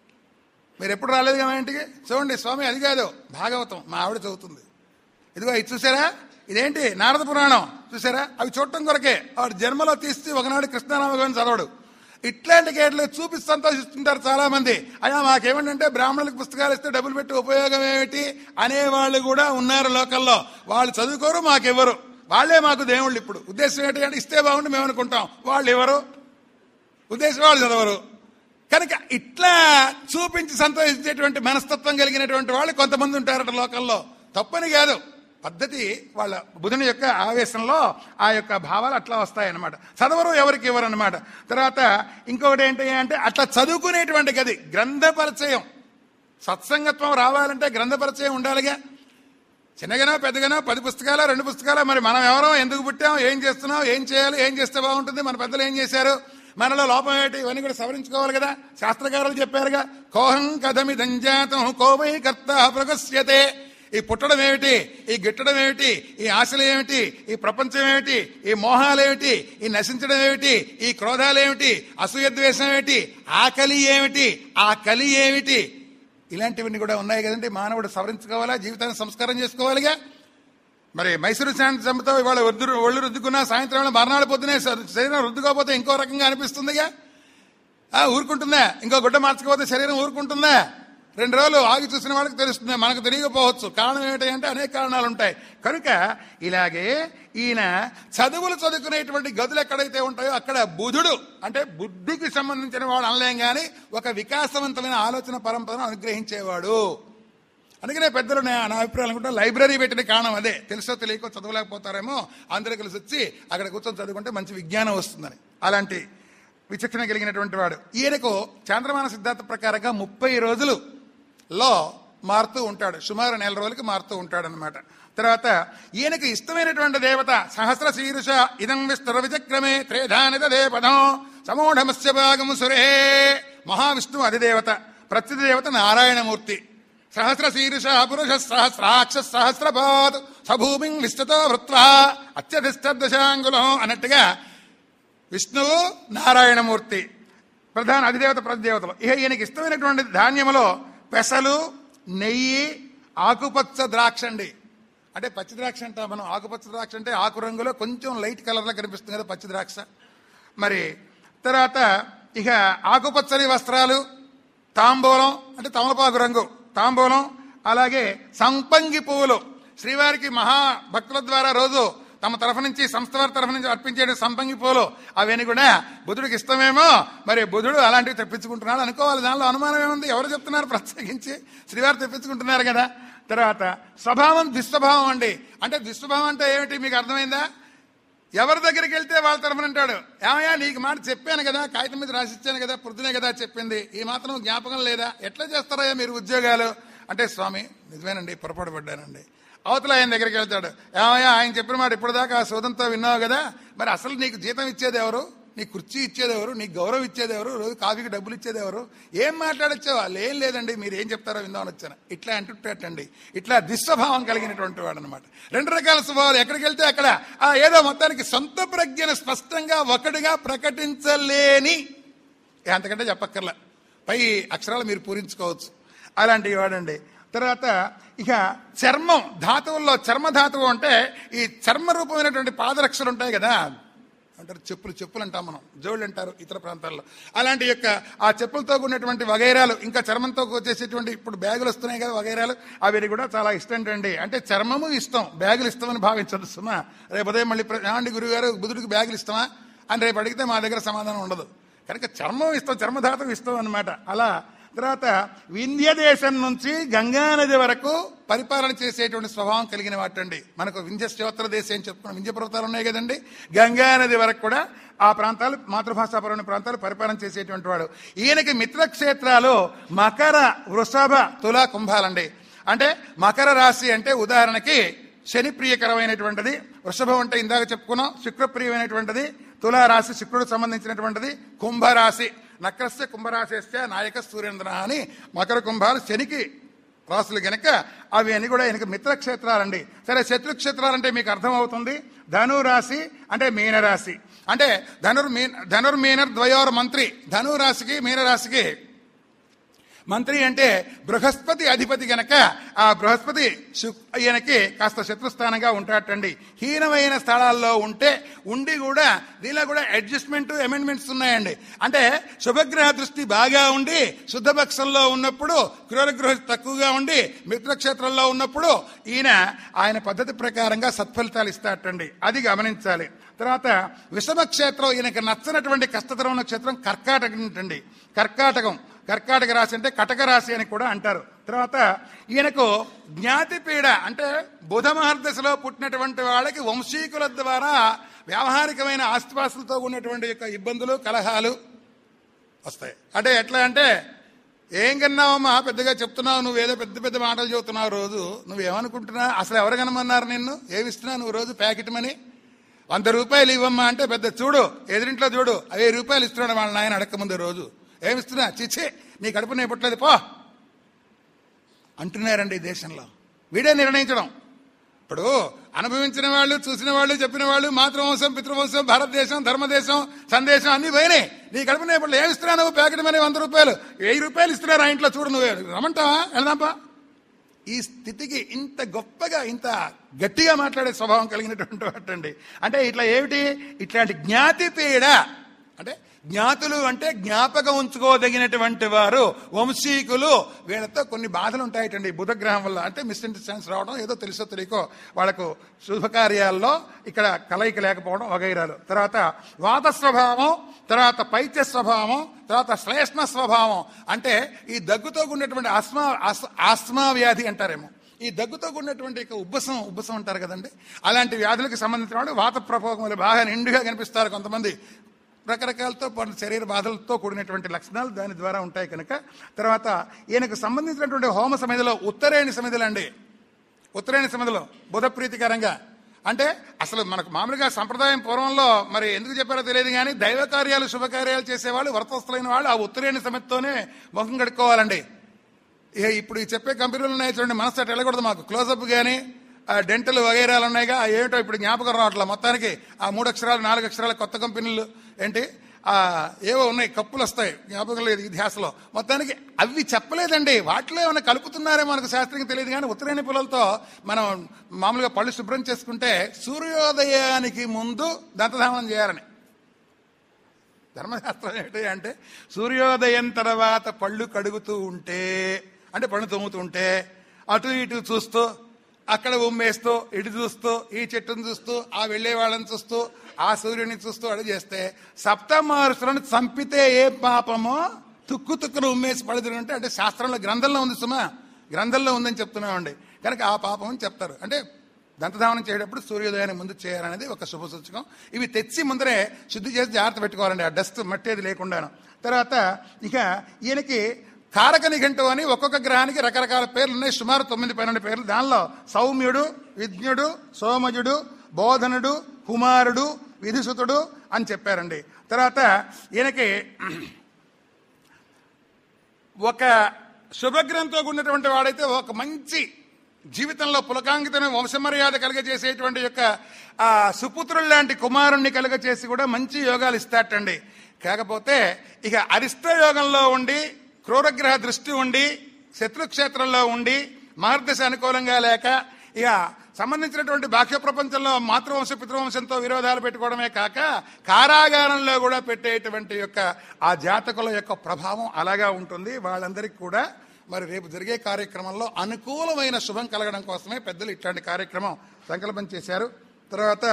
మీరు ఎప్పుడు రాలేదు కదా మా ఇంటికి చూడండి స్వామి అది కాదు భాగవతం మా ఆవిడ చదువుతుంది ఇదిగో ఇది చూసారా ఇదేంటి నారద పురాణం చూసారా అవి చూడటం కొరకే వాడు జన్మలో తీసి ఒకనాడు కృష్ణారామగారిని చదవడు ఇట్లాంటి గేట్లు చూపి సంతోషిస్తుంటారు చాలా మంది అయ్యా మాకేమంటే బ్రాహ్మణులకు పుస్తకాలు ఇస్తే డబ్బులు పెట్టి ఉపయోగం ఏమిటి అనేవాళ్ళు కూడా ఉన్నారు లోకల్లో వాళ్ళు చదువుకోరు మాకెవ్వరు వాళ్ళే మాకు దేవుళ్ళు ఇప్పుడు ఉద్దేశం ఏంటంటే ఇస్తే బాగుండి మేము అనుకుంటాం వాళ్ళు ఎవరు ఉద్దేశం వాళ్ళు చదవరు కనుక ఇట్లా చూపించి సంతోషించేటువంటి మనస్తత్వం కలిగినటువంటి వాళ్ళు కొంతమంది ఉంటారట లోకల్లో తప్పని కాదు పద్ధతి వాళ్ళ బుధుని యొక్క ఆవేశంలో ఆ యొక్క భావాలు అట్లా వస్తాయన్నమాట చదవరు ఎవరికి ఇవ్వరు అనమాట తర్వాత ఇంకొకటి ఏంటి అంటే అట్లా చదువుకునేటువంటి గది గ్రంథ పరిచయం సత్సంగత్వం రావాలంటే గ్రంథ పరిచయం ఉండాలిగా చిన్నగానో పెద్దగానో పది పుస్తకాలు రెండు పుస్తకాలు మరి మనం ఎవరో ఎందుకు పుట్టాం ఏం చేస్తున్నాం ఏం చేయాలి ఏం చేస్తే బాగుంటుంది మన పెద్దలు ఏం చేశారు మనలో లోపం ఏంటి ఇవన్నీ కూడా సవరించుకోవాలి కదా శాస్త్రకారులు చెప్పారుగా కోహం కథమి దంజాతం కోవై కర్త ప్రగస్యతే ఈ పుట్టడం ఏమిటి ఈ గిట్టడం ఏమిటి ఈ ఆశలు ఏమిటి ఈ ప్రపంచం ఏమిటి ఈ మోహాలు ఏమిటి ఈ నశించడం ఏమిటి ఈ క్రోధాలు ఏమిటి అసూయ ద్వేషం ఏమిటి ఆకలి ఏమిటి ఆ కలి ఏమిటి ఇలాంటివన్నీ కూడా ఉన్నాయి కదండి మానవుడు సవరించుకోవాలా జీవితాన్ని సంస్కారం చేసుకోవాలిగా మరి మైసూరు శాంతి చెంబతో ఇవాళ ఒద్దు ఒళ్ళు రుద్దుకున్నా సాయంత్రం వేళ మర్నాడు పొద్దునే శ- శరీరం రుద్దుకోకపోతే ఇంకో రకంగా అనిపిస్తుందిగా ఆ, ఊరుకుంటుందా ఇంకో గుడ్డ మార్చకపోతే శరీరం ఊరుకుంటుందా రెండు రోజులు ఆగి చూసిన వాళ్ళకి తెలుస్తుంది మనకు తెలియకపోవచ్చు కారణం ఏమిటి అంటే అనేక కారణాలు ఉంటాయి కనుక ఇలాగే ఈయన చదువులు చదువుకునేటువంటి గదులు ఎక్కడైతే ఉంటాయో అక్కడ బుధుడు అంటే బుద్ధికి సంబంధించిన వాడు అనలేం కానీ ఒక వికాసవంతమైన ఆలోచన పరంపరను అనుగ్రహించేవాడు అందుకనే పెద్దలు నా నా అభిప్రాయం అనుకుంటా లైబ్రరీ పెట్టిన కారణం అదే తెలుసో తెలియకో చదవలేకపోతారేమో అందరూ కలిసి వచ్చి అక్కడ కూర్చొని చదువుకుంటే మంచి విజ్ఞానం వస్తుందని అలాంటి విచక్షణ కలిగినటువంటి వాడు ఈయనకు చాంద్రమాన సిద్ధాంత ప్రకారంగా ముప్పై రోజులు లో మారుతూ ఉంటాడు సుమారు నెల రోజులకి మారుతూ ఉంటాడు అనమాట తర్వాత ఈయనకు ఇష్టమైనటువంటి దేవత సహస్ర శీరుష ఇదం విస్తర విచక్రమే త్రేధానిత దేపదం సమూఢమస్య భాగము సురే మహావిష్ణువు అధిదేవత ప్రత్యుత దేవత నారాయణమూర్తి సహస్ర శీర్ష పురుష సహస్రాక్ష సహస్రపాత్ సభూమి విస్తతో వృత్వ అత్యధిష్ట దశాంగులం అన్నట్టుగా విష్ణువు నారాయణమూర్తి ప్రధాన అధిదేవత ప్రతిదేవతలు ఇక ఈయనకి ఇష్టమైనటువంటి ధాన్యములో పెసలు నెయ్యి ఆకుపచ్చ ద్రాక్ష అండి అంటే పచ్చి ద్రాక్ష అంటాం మనం ఆకుపచ్చ ద్రాక్ష అంటే ఆకు రంగులో కొంచెం లైట్ కలర్లో కనిపిస్తుంది కదా పచ్చి ద్రాక్ష మరి తర్వాత ఇక ఆకుపచ్చని వస్త్రాలు తాంబూలం అంటే తమలపాకు రంగు తాంబూలం అలాగే సంపంగి పువ్వులు శ్రీవారికి మహా భక్తుల ద్వారా రోజు తమ తరఫు నుంచి సంస్థ వారి తరఫు నుంచి అర్పించే సంపంగి పూలు అవన్నీ కూడా బుధుడికి ఇష్టమేమో మరి బుధుడు అలాంటివి తెప్పించుకుంటున్నాడు అనుకోవాలి దానిలో అనుమానం ఏముంది ఎవరు చెప్తున్నారు ప్రత్యేకించి శ్రీవారు తెప్పించుకుంటున్నారు కదా తర్వాత స్వభావం దుస్వభావం అండి అంటే దుస్వభావం అంటే ఏమిటి మీకు అర్థమైందా ఎవరి దగ్గరికి వెళ్తే వాళ్ళ తరఫున అంటాడు ఏమయ్యా నీకు మాట చెప్పాను కదా కాగితం మీద రాసిచ్చాను కదా పొద్దునే కదా చెప్పింది ఈ మాత్రం జ్ఞాపకం లేదా ఎట్లా చేస్తారయ్యా మీరు ఉద్యోగాలు అంటే స్వామి నిజమేనండి పొరపాటు పడ్డానండి అవతల ఆయన దగ్గరికి వెళ్తాడు ఏమయ్యా ఆయన చెప్పిన మాట ఇప్పటిదాకా ఆ సోదంతో విన్నావు కదా మరి అసలు నీకు జీతం ఇచ్చేది ఎవరు నీ కుర్చీ ఇచ్చేది ఎవరు నీకు గౌరవం ఇచ్చేది ఎవరు రోజు కాఫీకి డబ్బులు ఇచ్చేది ఎవరు ఏం మాట్లాడొచ్చావు వాళ్ళు ఏం లేదండి మీరు ఏం చెప్తారో విందామని వచ్చాను ఇట్లా అంటుంటండి ఇట్లా దుస్వభావం కలిగినటువంటి వాడు అనమాట రెండు రకాల స్వభావాలు ఎక్కడికి వెళ్తే అక్కడ ఆ ఏదో మొత్తానికి సొంత ప్రజ్ఞను స్పష్టంగా ఒకటిగా ప్రకటించలేని ఏ అంతకంటే చెప్పక్కర్లా పై అక్షరాలు మీరు పూరించుకోవచ్చు అలాంటివి వాడండి తర్వాత ఇక చర్మం ధాతువుల్లో చర్మ ధాతువు అంటే ఈ చర్మ రూపమైనటువంటి పాదరక్షలు ఉంటాయి కదా అంటారు చెప్పులు చెప్పులు అంటాం మనం జోళ్ళు అంటారు ఇతర ప్రాంతాల్లో అలాంటి యొక్క ఆ చెప్పులతో కూడినటువంటి వగైరాలు ఇంకా చర్మంతో వచ్చేసేటువంటి ఇప్పుడు బ్యాగులు వస్తున్నాయి కదా వగైరాలు అవి కూడా చాలా ఇష్టం అండి అంటే చర్మము ఇష్టం బ్యాగులు ఇష్టమని భావించదు సుమా రేపు ఉదయం మళ్ళీ ప్ర- ఏమండి గురుగారు బుధుడికి బ్యాగులు ఇష్టమా అని రేపు అడిగితే మా దగ్గర సమాధానం ఉండదు కనుక చర్మం ఇష్టం చర్మధాతం ఇష్టం అనమాట అలా తర్వాత వింధ్య దేశం నుంచి గంగా నది వరకు పరిపాలన చేసేటువంటి స్వభావం కలిగిన వాటండి మనకు వింధ్య స్తోత్ర దేశం అని చెప్పుకున్నాం వింధ్య పర్వతాలు ఉన్నాయి కదండి గంగా నది వరకు కూడా ఆ ప్రాంతాలు మాతృభాషాపరమైన ప్రాంతాలు పరిపాలన చేసేటువంటి వాడు ఈయనకి మిత్రక్షేత్రాలు మకర వృషభ తుల కుంభాలండి అంటే మకర రాశి అంటే ఉదాహరణకి శని ప్రియకరమైనటువంటిది వృషభం అంటే ఇందాక చెప్పుకున్నాం శుక్రప్రియమైనటువంటిది తులారాశి శుక్రుడు సంబంధించినటువంటిది కుంభరాశి నక్రస్య కుంభరాశిస్య నాయక సూర్యేంద్ర అని మకర కుంభాలు శనికి రాసులు గనక అవి అన్ని కూడా ఆయనకి మిత్రక్షేత్రాలండి సరే శత్రుక్షేత్రాలంటే మీకు అర్థమవుతుంది ధనురాశి అంటే మీనరాశి అంటే ధనుర్మీ ధనుర్మీనర్ ద్వయోర్ మంత్రి ధనురాశికి మీనరాశికి మంత్రి అంటే బృహస్పతి అధిపతి గనక ఆ బృహస్పతి శు- ఈయనకి కాస్త శత్రుస్థానంగా ఉంటాటండి హీనమైన స్థలాల్లో ఉంటే ఉండి కూడా దీనిలో కూడా అడ్జస్ట్మెంట్ అమెండ్మెంట్స్ ఉన్నాయండి అంటే శుభగ్రహ దృష్టి బాగా ఉండి శుద్ధపక్షంలో ఉన్నప్పుడు క్రూరగృహ తక్కువగా ఉండి మిత్రక్షేత్రంలో ఉన్నప్పుడు ఈయన ఆయన పద్ధతి ప్రకారంగా సత్ఫలితాలు ఇస్తాటండి అది గమనించాలి తర్వాత విషమ క్షేత్రం ఈయనకి నచ్చనటువంటి కష్టతరమైన క్షేత్రం కర్కాటకం అండి కర్కాటకం కర్కాటక రాశి అంటే కటక రాశి అని కూడా అంటారు తర్వాత ఈయనకు జ్ఞాతిపీడ అంటే బుధ మహర్దశలో పుట్టినటువంటి వాళ్ళకి వంశీకుల ద్వారా వ్యావహారికమైన ఆస్తిపాస్తులతో ఉన్నటువంటి యొక్క ఇబ్బందులు కలహాలు వస్తాయి అంటే ఎట్లా అంటే ఏం కన్నావమ్మా పెద్దగా చెప్తున్నావు నువ్వు ఏదో పెద్ద పెద్ద మాటలు చెబుతున్నావు రోజు నువ్వేమనుకుంటున్నా అసలు ఎవరు కనమన్నారు నిన్ను ఏమిస్తున్నావు నువ్వు రోజు ప్యాకెట్ మనీ వంద రూపాయలు ఇవ్వమ్మా అంటే పెద్ద చూడు ఎదురింట్లో చూడు అవే రూపాయలు ఇస్తున్నాడు వాళ్ళ నాయన అడక్క ముందు రోజు ఏమిస్తున్నా చిచ్చి నీ కడుపు నేను పుట్టలేదు పో అంటున్నారండి ఈ దేశంలో వీడే నిర్ణయించడం ఇప్పుడు అనుభవించిన వాళ్ళు చూసిన వాళ్ళు చెప్పిన వాళ్ళు మాతృవంశం పితృవంశం భారతదేశం ధర్మదేశం సందేశం అన్ని పోయినాయి నీ కడుపు నేపథ్యంలో ఏమి ఇస్తున్నా నువ్వు ప్యాకెట్ మనీ వంద రూపాయలు వెయ్యి రూపాయలు ఇస్తున్నారు ఆ ఇంట్లో చూడు నువ్వు రమ్మంటావా వెళ్దాంపా ఈ స్థితికి ఇంత గొప్పగా ఇంత గట్టిగా మాట్లాడే స్వభావం కలిగినటువంటి వాటండి అంటే ఇట్లా ఏమిటి ఇట్లాంటి జ్ఞాతి పీడ అంటే జ్ఞాతులు అంటే జ్ఞాపకం ఉంచుకోదగినటువంటి వారు వంశీకులు వీళ్ళతో కొన్ని బాధలు ఉంటాయటండి బుధగ్రహం వల్ల అంటే మిస్అండర్స్టాండ్స్ రావడం ఏదో తెలుసో తెలియకో వాళ్ళకు శుభకార్యాల్లో ఇక్కడ కలయిక లేకపోవడం వగైరాలు తర్వాత వాత స్వభావం తర్వాత పైత్య స్వభావం తర్వాత శ్లేష్మ స్వభావం అంటే ఈ దగ్గుతో ఉన్నటువంటి ఆస్మా ఆస్- ఆస్మా వ్యాధి అంటారేమో ఈ దగ్గుతో ఉన్నటువంటి యొక్క ఉబ్బసం ఉబ్బసం అంటారు కదండి అలాంటి వ్యాధులకు సంబంధించిన వాళ్ళు వాత ప్రభావం బాగా నిండుగా కనిపిస్తారు కొంతమంది రకరకాలతో పాటు శరీర బాధలతో కూడినటువంటి లక్షణాలు దాని ద్వారా ఉంటాయి కనుక తర్వాత ఈయనకు సంబంధించినటువంటి హోమ సమిధిలో ఉత్తరాయణ సమిధిలో అండి ఉత్తరాయణ సమిధిలో బుధ ప్రీతికరంగా అంటే అసలు మనకు మామూలుగా సంప్రదాయం పూర్వంలో మరి ఎందుకు చెప్పారో తెలియదు కానీ దైవ కార్యాలు శుభకార్యాలు చేసేవాళ్ళు వ్రతస్థులైన వాళ్ళు ఆ ఉత్తరాయణ సమితితోనే ముఖం కడుక్కోవాలండి ఇక ఇప్పుడు ఈ చెప్పే కంపెనీలు ఉన్నాయి చూడండి మనసు అట్లా వెళ్ళకూడదు మాకు క్లోజప్ కానీ ఆ డెంటల్ వగైరాలు ఉన్నాయిగా ఆ ఏమిటో ఇప్పుడు జ్ఞాపకం రావట్లే మొత్తానికి ఆ మూడు అక్షరాలు నాలుగు అక్షరాల కొత్త కంపెనీలు ఏంటి ఆ ఏవో ఉన్నాయి కప్పులు వస్తాయి జ్ఞాపకం లేదు ఈ ధ్యాసలో మొత్తానికి అవి చెప్పలేదండి వాటిలో ఏమైనా కలుపుతున్నారేమో మనకు శాస్త్రంగా తెలియదు కానీ ఉత్తరాయణ పిల్లలతో మనం మామూలుగా పళ్ళు శుభ్రం చేసుకుంటే సూర్యోదయానికి ముందు దంతధామనం చేయాలని ధర్మశాస్త్రం ఏంటి అంటే సూర్యోదయం తర్వాత పళ్ళు కడుగుతూ ఉంటే అంటే పళ్ళు తోముతూ ఉంటే అటు ఇటు చూస్తూ అక్కడ ఉమ్మేస్తూ ఇటు చూస్తూ ఈ చెట్టును చూస్తూ ఆ వెళ్ళే వాళ్ళని చూస్తూ ఆ సూర్యుని చూస్తూ అడుగు చేస్తే సప్తమహర్షులను చంపితే ఏ పాపమో తుక్కు తుక్కును ఉమ్మేసి పడుతుని ఉంటే అంటే శాస్త్రంలో గ్రంథంలో ఉంది సుమా గ్రంథంలో ఉందని చెప్తున్నామండి కనుక ఆ పాపం అని చెప్తారు అంటే దంతధావనం చేసేటప్పుడు సూర్యోదయాన్ని ముందు చేయాలనేది ఒక శుభ సూచకం ఇవి తెచ్చి ముందరే శుద్ధి చేసి జాగ్రత్త పెట్టుకోవాలండి ఆ డస్ట్ మట్టి అది లేకుండాను తర్వాత ఇక ఈయనకి కారక నిఘంటు అని ఒక్కొక్క గ్రహానికి రకరకాల పేర్లు ఉన్నాయి సుమారు తొమ్మిది పన్నెండు పేర్లు దానిలో సౌమ్యుడు విజ్ఞుడు సోమజుడు బోధనుడు కుమారుడు విధిసుతుడు అని చెప్పారండి తర్వాత ఈయనకి ఒక శుభగ్రంథంతో ఉన్నటువంటి వాడైతే ఒక మంచి జీవితంలో పులకాంకితమైన వంశమర్యాద కలుగజేసేటువంటి యొక్క ఆ సుపుత్రుడు లాంటి కుమారుణ్ణి కలుగజేసి కూడా మంచి యోగాలు ఇస్తాటండి కాకపోతే ఇక అరిష్ట యోగంలో ఉండి క్రూరగ్రహ దృష్టి ఉండి శత్రుక్షేత్రంలో ఉండి మహర్దశ అనుకూలంగా లేక ఇక సంబంధించినటువంటి బాహ్య ప్రపంచంలో మాతృవంశ పితృవంశంతో విరోధాలు పెట్టుకోవడమే కాక కారాగారంలో కూడా పెట్టేటువంటి యొక్క ఆ జాతకుల యొక్క ప్రభావం అలాగా ఉంటుంది వాళ్ళందరికీ కూడా మరి రేపు జరిగే కార్యక్రమంలో అనుకూలమైన శుభం కలగడం కోసమే పెద్దలు ఇట్లాంటి కార్యక్రమం సంకల్పం చేశారు తర్వాత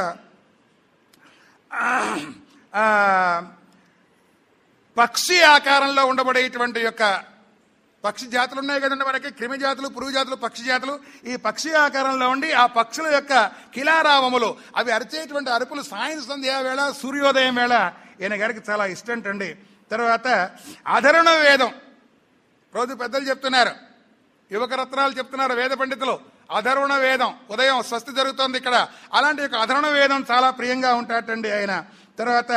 ఆ, పక్షి ఆకారంలో ఉండబడేటువంటి యొక్క పక్షి జాతులు ఉన్నాయి కదండి మనకి క్రిమి జాతులు పురుగు జాతులు పక్షి జాతులు ఈ పక్షి ఆకారంలో ఉండి ఆ పక్షుల యొక్క కిలారావములు అవి అరిచేటువంటి అరుపులు సాయం సంధ్యా వేళ సూర్యోదయం వేళ ఈయన గారికి చాలా ఇష్టం అండి తర్వాత అధరుణ వేదం రోజు పెద్దలు చెప్తున్నారు యువక రత్నాలు చెప్తున్నారు వేద పండితులు అధర్వణ వేదం ఉదయం స్వస్తి జరుగుతోంది ఇక్కడ అలాంటి యొక్క అధర్వణ వేదం చాలా ప్రియంగా ఉంటాటండి ఆయన తర్వాత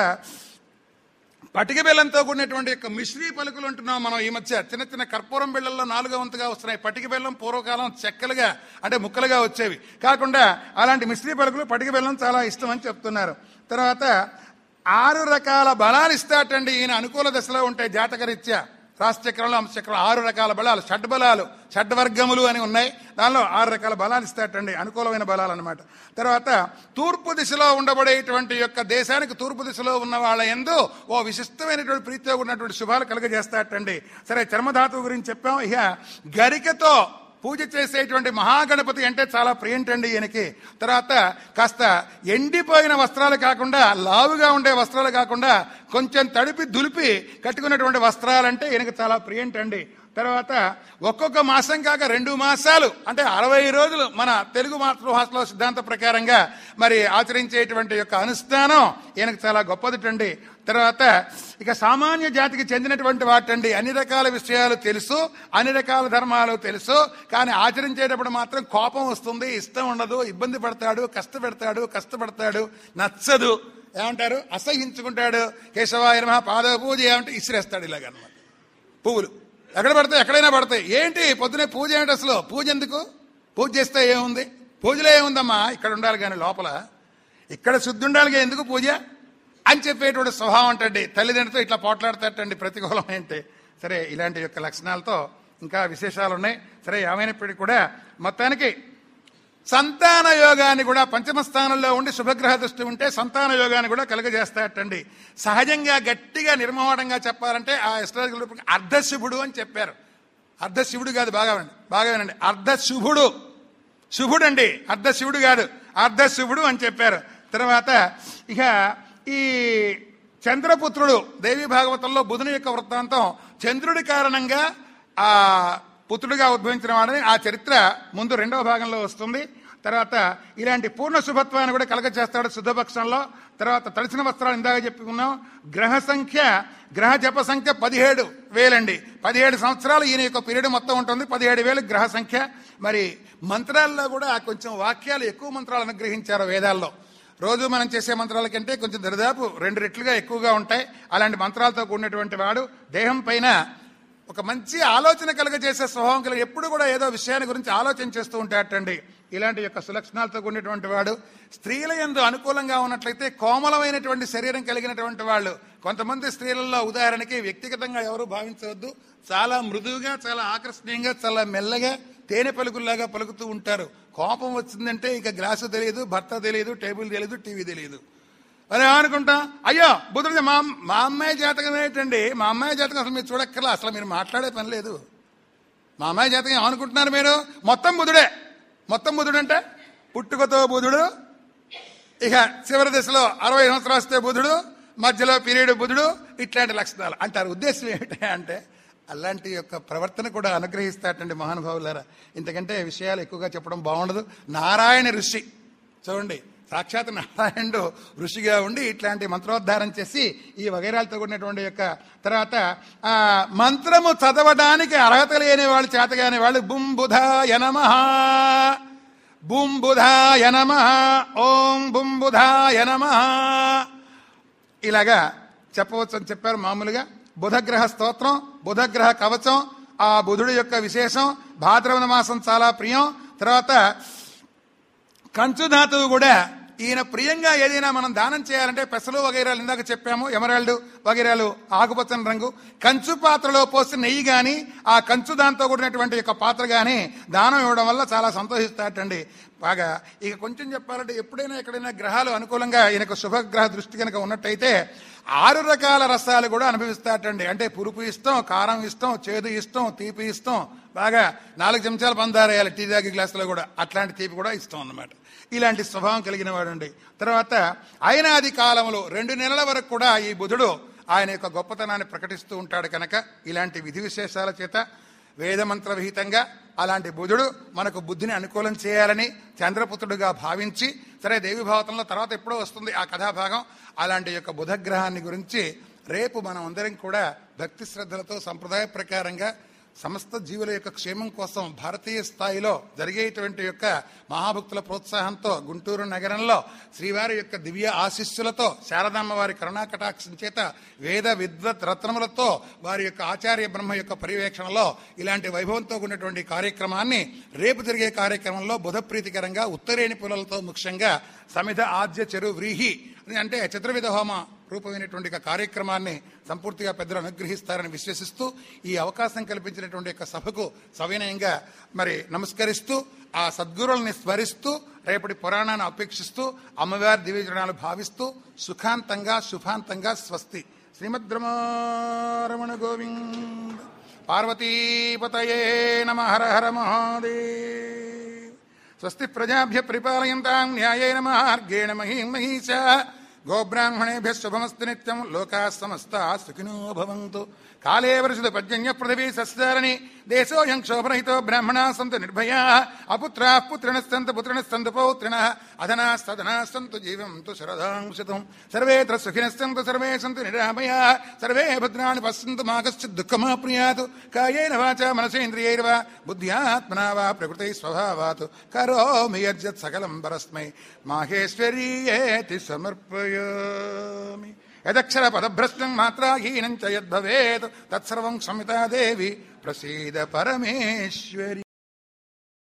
పటిక బెల్లంతో కూడినటువంటి యొక్క మిశ్రీ పలుకులు అంటున్నాం మనం ఈ మధ్య చిన్న చిన్న కర్పూరం బిళ్ళల్లో నాలుగో వంతుగా వస్తున్నాయి పటిక బెల్లం పూర్వకాలం చెక్కలుగా అంటే ముక్కలుగా వచ్చేవి కాకుండా అలాంటి మిశ్రీ పలుకులు పటిక బెల్లం చాలా ఇష్టం అని చెప్తున్నారు తర్వాత ఆరు రకాల బలాలు ఇస్తాటండి ఈయన అనుకూల దశలో ఉంటాయి జాతకరీత్యా రాశిచక్రంలో అంశచక్రం ఆరు రకాల బలాలు షడ్ బలాలు షడ్వర్గములు అని ఉన్నాయి దానిలో ఆరు రకాల బలాలు ఇస్తాటండి అనుకూలమైన బలాలు అనమాట తర్వాత తూర్పు దిశలో ఉండబడేటువంటి యొక్క దేశానికి తూర్పు దిశలో ఉన్న వాళ్ళ ఎందు ఓ విశిష్టమైనటువంటి ప్రీతితో ఉన్నటువంటి శుభాలు కలుగజేస్తాటండి సరే చర్మధాతువు గురించి చెప్పాం ఇక గరికతో పూజ చేసేటువంటి మహాగణపతి అంటే చాలా ప్రియంటండి ఈయనకి తర్వాత కాస్త ఎండిపోయిన వస్త్రాలు కాకుండా లావుగా ఉండే వస్త్రాలు కాకుండా కొంచెం తడిపి దులిపి కట్టుకున్నటువంటి వస్త్రాలంటే ఈయనకి చాలా ప్రియంటండి తర్వాత ఒక్కొక్క మాసం కాక రెండు మాసాలు అంటే అరవై రోజులు మన తెలుగు మాతృభాషలో సిద్ధాంత ప్రకారంగా మరి ఆచరించేటువంటి యొక్క అనుష్ఠానం ఈయనకు చాలా గొప్పదిటండి తర్వాత ఇక సామాన్య జాతికి చెందినటువంటి వాటండి అన్ని రకాల విషయాలు తెలుసు అన్ని రకాల ధర్మాలు తెలుసు కానీ ఆచరించేటప్పుడు మాత్రం కోపం వస్తుంది ఇష్టం ఉండదు ఇబ్బంది పడతాడు కష్టపెడతాడు కష్టపడతాడు నచ్చదు ఏమంటారు అసహించుకుంటాడు కేశవాయ పాద పూజ ఏమంటే ఇసిరేస్తాడు ఇలాగనమాట పువ్వులు ఎక్కడ పడతాయి ఎక్కడైనా పడతాయి ఏంటి పొద్దునే పూజ ఏమిటి అసలు పూజ ఎందుకు పూజ చేస్తే ఏముంది పూజలో ఏముందమ్మా ఇక్కడ ఉండాలి కానీ లోపల ఇక్కడ శుద్ధి ఉండాలి ఎందుకు పూజ అని చెప్పేటువంటి స్వభావం అంటండి తల్లిదండ్రులతో ఇట్లా పోట్లాడతాటండి ప్రతికూలం ఏంటి సరే ఇలాంటి యొక్క లక్షణాలతో ఇంకా విశేషాలు ఉన్నాయి సరే ఏమైనప్పటికీ కూడా మొత్తానికి సంతాన యోగాన్ని కూడా పంచమ స్థానంలో ఉండి శుభగ్రహ దృష్టి ఉంటే సంతాన యోగాన్ని కూడా కలుగజేస్తాటండి సహజంగా గట్టిగా నిర్మమాటంగా చెప్పాలంటే ఆ ఎస్ట్రాలజీ అర్ధశుభుడు అని చెప్పారు అర్ధశివుడు కాదు బాగా వినండి బాగా వినండి అర్ధశుభుడు శుభుడు అండి అర్ధశివుడు కాదు అర్ధశుభుడు అని చెప్పారు తర్వాత ఇక ఈ చంద్రపుత్రుడు దేవి భాగవతంలో బుధుని యొక్క వృత్తాంతం చంద్రుడి కారణంగా ఆ పుత్రుడిగా ఉద్భవించిన వాడని ఆ చరిత్ర ముందు రెండవ భాగంలో వస్తుంది తర్వాత ఇలాంటి పూర్ణ శుభత్వాన్ని కూడా కలగ చేస్తాడు శుద్ధపక్షంలో తర్వాత తడిసిన వస్త్రాలు ఇందాక చెప్పుకున్నాం గ్రహ సంఖ్య గ్రహ జప సంఖ్య పదిహేడు వేలండి పదిహేడు సంవత్సరాలు ఈయన యొక్క పీరియడ్ మొత్తం ఉంటుంది పదిహేడు వేలు గ్రహ సంఖ్య మరి మంత్రాల్లో కూడా కొంచెం వాక్యాలు ఎక్కువ మంత్రాలు అనుగ్రహించారు వేదాల్లో రోజు మనం చేసే మంత్రాల కంటే కొంచెం దరిదాపు రెండు రెట్లుగా ఎక్కువగా ఉంటాయి అలాంటి మంత్రాలతో కూడినటువంటి వాడు దేహం పైన ఒక మంచి ఆలోచన కలుగజేసే స్వభావం కలిగి ఎప్పుడు కూడా ఏదో విషయాన్ని గురించి ఆలోచన చేస్తూ ఉంటాటండి ఇలాంటి యొక్క సులక్షణాలతో కూడినటువంటి వాడు స్త్రీల ఎందు అనుకూలంగా ఉన్నట్లయితే కోమలమైనటువంటి శరీరం కలిగినటువంటి వాళ్ళు కొంతమంది స్త్రీలలో ఉదాహరణకి వ్యక్తిగతంగా ఎవరు భావించవద్దు చాలా మృదువుగా చాలా ఆకర్షణీయంగా చాలా మెల్లగా తేనె పలుకుల్లాగా పలుకుతూ ఉంటారు కోపం వచ్చిందంటే ఇక గ్లాసు తెలియదు భర్త తెలియదు టేబుల్ తెలియదు టీవీ తెలియదు అని అనుకుంటాం అయ్యో బుధుడు మా మా అమ్మాయి జాతకం ఏంటండి మా అమ్మాయి జాతకం అసలు మీరు చూడక్కర్లా అసలు మీరు మాట్లాడే పని లేదు మా అమ్మాయి జాతకం ఏమనుకుంటున్నారు మీరు మొత్తం బుధుడే మొత్తం బుధుడు అంటే పుట్టుకతో బుధుడు ఇక చివరి దశలో అరవై సంవత్సరాలు వస్తే బుధుడు మధ్యలో పీరియడ్ బుధుడు ఇట్లాంటి లక్షణాలు అంటారు ఉద్దేశం ఏమిటి అంటే అలాంటి యొక్క ప్రవర్తన కూడా అనుగ్రహిస్తాటండి మహానుభావులారా ఇంతకంటే విషయాలు ఎక్కువగా చెప్పడం బాగుండదు నారాయణ ఋషి చూడండి సాక్షాత్ నారాయణుడు ఋషిగా ఉండి ఇట్లాంటి మంత్రోద్ధారం చేసి ఈ వగైరాలతో కూడినటువంటి యొక్క తర్వాత ఆ మంత్రము చదవడానికి అర్హత లేని వాళ్ళు చేతగాని వాళ్ళు బుంబుధాయ నమ బుంబుధాయ నమ ఓం బుంబుధాయ నమ ఇలాగా చెప్పవచ్చు అని చెప్పారు మామూలుగా బుధగ్రహ స్తోత్రం బుధగ్రహ కవచం ఆ బుధుడి యొక్క విశేషం భాద్రవద మాసం చాలా ప్రియం తర్వాత కంచుధాతువు కూడా ఈయన ప్రియంగా ఏదైనా మనం దానం చేయాలంటే పెసలు వగైరాలు ఇందాక చెప్పాము ఎమరాల్డ్ వగైరాలు ఆకుపచ్చని రంగు కంచు పాత్రలో పోసిన నెయ్యి గాని ఆ కంచు దాంతో కూడినటువంటి యొక్క పాత్ర గాని దానం ఇవ్వడం వల్ల చాలా సంతోషిస్తాటండి బాగా ఇక కొంచెం చెప్పాలంటే ఎప్పుడైనా ఎక్కడైనా గ్రహాలు అనుకూలంగా ఈయనకు శుభగ్రహ దృష్టి కనుక ఉన్నట్టయితే ఆరు రకాల రసాలు కూడా అనుభవిస్తాటండి అంటే పురుపు ఇష్టం కారం ఇష్టం చేదు ఇష్టం తీపి ఇష్టం బాగా నాలుగు చెంచాలు పందారేయాలి టీ తాగి గ్లాసులో కూడా అట్లాంటి తీపి కూడా ఇష్టం అన్నమాట ఇలాంటి స్వభావం కలిగిన వాడండి తర్వాత ఆయనాది కాలంలో రెండు నెలల వరకు కూడా ఈ బుధుడు ఆయన యొక్క గొప్పతనాన్ని ప్రకటిస్తూ ఉంటాడు కనుక ఇలాంటి విధి విశేషాల చేత వేదమంత్ర విహితంగా అలాంటి బుధుడు మనకు బుద్ధిని అనుకూలం చేయాలని చంద్రపుత్రుడుగా భావించి సరే దేవి భావతంలో తర్వాత ఎప్పుడో వస్తుంది ఆ కథాభాగం అలాంటి యొక్క బుధగ్రహాన్ని గురించి రేపు మనం అందరం కూడా భక్తి శ్రద్ధలతో సంప్రదాయ ప్రకారంగా సమస్త జీవుల యొక్క క్షేమం కోసం భారతీయ స్థాయిలో జరిగేటువంటి యొక్క మహాభక్తుల ప్రోత్సాహంతో గుంటూరు నగరంలో శ్రీవారి యొక్క దివ్య ఆశీస్సులతో శారదామ్మ వారి కరుణాకటాక్షం చేత వేద విద్వత్ రత్నములతో వారి యొక్క ఆచార్య బ్రహ్మ యొక్క పర్యవేక్షణలో ఇలాంటి వైభవంతో ఉన్నటువంటి కార్యక్రమాన్ని రేపు జరిగే కార్యక్రమంలో బుధప్రీతికరంగా ఉత్తరేణి పులలతో ముఖ్యంగా సమిధ ఆద్య చెరు వ్రీహి అని అంటే చతుర్విధ హోమ రూపమైనటువంటి ఒక కార్యక్రమాన్ని సంపూర్తిగా పెద్దలు అనుగ్రహిస్తారని విశ్వసిస్తూ ఈ అవకాశం కల్పించినటువంటి యొక్క సభకు సవినయంగా మరి నమస్కరిస్తూ ఆ సద్గురుల్ని స్మరిస్తూ రేపటి పురాణాన్ని అపేక్షిస్తూ అమ్మవారి దివ్యజనాలు భావిస్తూ సుఖాంతంగా శుభాంతంగా స్వస్తి శ్రీమద్రమారమణ గోవింద పార్వతీపతయే నమ హర హర మహాదేవ్ స్వస్తి ప్రజాభ్య పరిపాలయంతాం న్యాయేన మార్గేణ మహీం మహీశా గోబ్రాహ్మణేభ్య శుభమస్తు నిత్యం లోకా సమస్తా సుఖినో భవంతు కాలే వర్షిత పర్జన్య పృథివీ సస్యారణి దేశోయం క్షోభరహితో బ్రాహ్మణా సంతు నిర్భయా అపుత్రా పుత్రిణస్సంతు పుత్రిణస్సంతు పౌత్రిణ అధనా సదనా సంతు జీవంతు శరదాంశతం సర్వేత్ర సుఖినస్సంతు సర్వే సంతు నిరామయా సర్వే భద్రాణి పశ్యంతు మా కశ్చిత్ దుఃఖమాప్నుయాతు కాయేన వాచ మనసేంద్రియైర్వా బుద్ధ్యాత్మనా వా ప్రకృతి స్వభావాత్ కరోమి యజ్జత్ సకలం పరస్మై మాహేశ్వరీయేతి సమర్పయామి యదక్షర పదభ్రష్టం మాత్రాహీనం చ యద్భవేత్ తత్సర్వం క్షమితా దేవి ప్రసీద పరమేశ్వరి